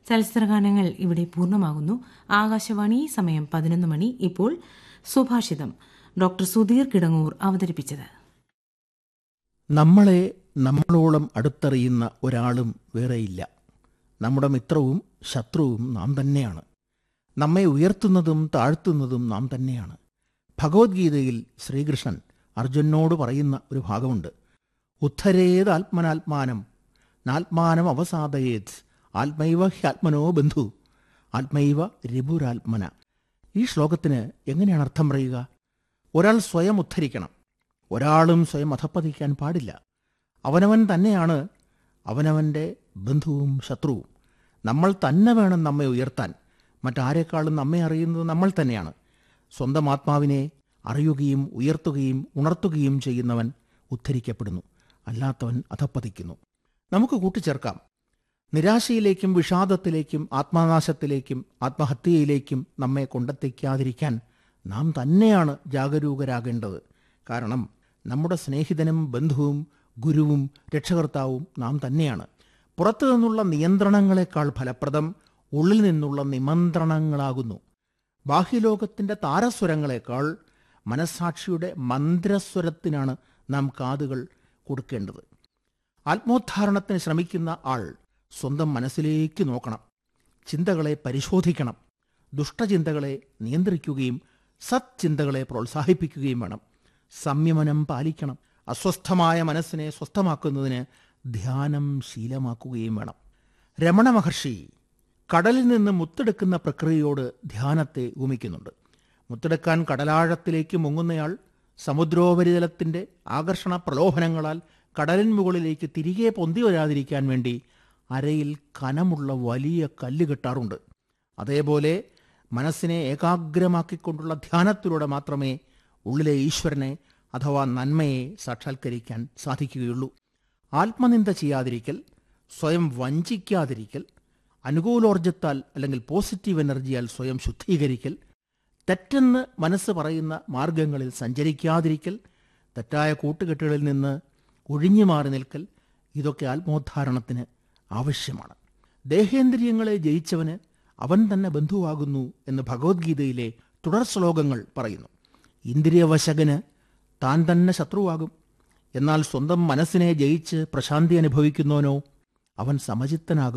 ചലച്ചിത്രഗാനങ്ങൾ ഇവിടെ പൂർണ്ണമാകുന്നു ആകാശവാണി സമയം പതിനൊന്ന് മണി ഇപ്പോൾ സുഭാഷിതം ഡോക്ടർ സുധീർ കിടങ്ങൂർ അവതരിപ്പിച്ചത് നമ്മളെ നമ്മളോളം അടുത്തറിയുന്ന ഒരാളും വേറെയില്ല നമ്മുടെ മിത്രവും ശത്രുവും നാം തന്നെയാണ് നമ്മെ ഉയർത്തുന്നതും താഴ്ത്തുന്നതും നാം തന്നെയാണ് ഭഗവത്ഗീതയിൽ ശ്രീകൃഷ്ണൻ അർജുനോട് പറയുന്ന ഒരു ഭാഗമുണ്ട് ഉദ്ധരേത് ആത്മനാത്മാനം നാത്മാനം അവസാദയേത് ആത്മൈവ ഹ്യാത്മനോ ബന്ധു ആത്മൈവ രിപുരാത്മന ഈ ശ്ലോകത്തിന് എങ്ങനെയാണ് അർത്ഥം പറയുക ഒരാൾ സ്വയം ഉദ്ധരിക്കണം ഒരാളും സ്വയം അധപ്പതിക്കാൻ പാടില്ല അവനവൻ തന്നെയാണ് അവനവൻ്റെ ബന്ധുവും ശത്രുവും നമ്മൾ തന്നെ വേണം നമ്മെ ഉയർത്താൻ മറ്റാരെക്കാളും നമ്മെ അറിയുന്നത് നമ്മൾ തന്നെയാണ് സ്വന്തം ആത്മാവിനെ അറിയുകയും ഉയർത്തുകയും ഉണർത്തുകയും ചെയ്യുന്നവൻ ഉദ്ധരിക്കപ്പെടുന്നു അല്ലാത്തവൻ അധപ്പതിക്കുന്നു നമുക്ക് കൂട്ടിച്ചേർക്കാം നിരാശയിലേക്കും വിഷാദത്തിലേക്കും ആത്മനാശത്തിലേക്കും ആത്മഹത്യയിലേക്കും നമ്മെ കൊണ്ടെത്തിക്കാതിരിക്കാൻ നാം തന്നെയാണ് ജാഗരൂകരാകേണ്ടത് കാരണം നമ്മുടെ സ്നേഹിതനും ബന്ധുവും ഗുരുവും രക്ഷകർത്താവും നാം തന്നെയാണ് പുറത്തു നിന്നുള്ള നിയന്ത്രണങ്ങളെക്കാൾ ഫലപ്രദം ഉള്ളിൽ നിന്നുള്ള നിമന്ത്രണങ്ങളാകുന്നു ബാഹ്യലോകത്തിൻ്റെ താരസ്വരങ്ങളെക്കാൾ മനസ്സാക്ഷിയുടെ മന്ത്രസ്വരത്തിനാണ് നാം കാതുകൾ കൊടുക്കേണ്ടത് ആത്മോദ്ധാരണത്തിന് ശ്രമിക്കുന്ന ആൾ സ്വന്തം മനസ്സിലേക്ക് നോക്കണം ചിന്തകളെ പരിശോധിക്കണം ദുഷ്ടചിന്തകളെ നിയന്ത്രിക്കുകയും സത്ചിന്തകളെ പ്രോത്സാഹിപ്പിക്കുകയും വേണം സംയമനം പാലിക്കണം അസ്വസ്ഥമായ മനസ്സിനെ സ്വസ്ഥമാക്കുന്നതിന് ധ്യാനം ശീലമാക്കുകയും വേണം രമണ മഹർഷി കടലിൽ നിന്ന് മുത്തെടുക്കുന്ന പ്രക്രിയയോട് ധ്യാനത്തെ ഉപമിക്കുന്നുണ്ട് മുത്തെടുക്കാൻ കടലാഴത്തിലേക്ക് മുങ്ങുന്നയാൾ സമുദ്രോപരിതലത്തിൻ്റെ ആകർഷണ പ്രലോഭനങ്ങളാൽ കടലിൻ മുകളിലേക്ക് തിരികെ പൊന്തി വരാതിരിക്കാൻ വേണ്ടി അരയിൽ കനമുള്ള വലിയ കല്ല് കെട്ടാറുണ്ട് അതേപോലെ മനസ്സിനെ ഏകാഗ്രമാക്കിക്കൊണ്ടുള്ള ധ്യാനത്തിലൂടെ മാത്രമേ ഉള്ളിലെ ഈശ്വരനെ അഥവാ നന്മയെ സാക്ഷാത്കരിക്കാൻ സാധിക്കുകയുള്ളൂ ആത്മനിന്ദ ചെയ്യാതിരിക്കൽ സ്വയം വഞ്ചിക്കാതിരിക്കൽ അനുകൂലോർജത്താൽ അല്ലെങ്കിൽ പോസിറ്റീവ് എനർജിയാൽ സ്വയം ശുദ്ധീകരിക്കൽ തെറ്റെന്ന് മനസ്സ് പറയുന്ന മാർഗങ്ങളിൽ സഞ്ചരിക്കാതിരിക്കൽ തെറ്റായ കൂട്ടുകെട്ടുകളിൽ നിന്ന് ഒഴിഞ്ഞു മാറി നിൽക്കൽ ഇതൊക്കെ ആത്മോദ്ധാരണത്തിന് ആവശ്യമാണ് ദേഹേന്ദ്രിയങ്ങളെ ജയിച്ചവന് അവൻ തന്നെ ബന്ധുവാകുന്നു എന്ന് ഭഗവത്ഗീതയിലെ തുടർ ശ്ലോകങ്ങൾ പറയുന്നു ഇന്ദ്രിയവശകന് താൻ തന്നെ ശത്രുവാകും എന്നാൽ സ്വന്തം മനസ്സിനെ ജയിച്ച് പ്രശാന്തി അനുഭവിക്കുന്നവനോ അവൻ സമചിത്തനാകും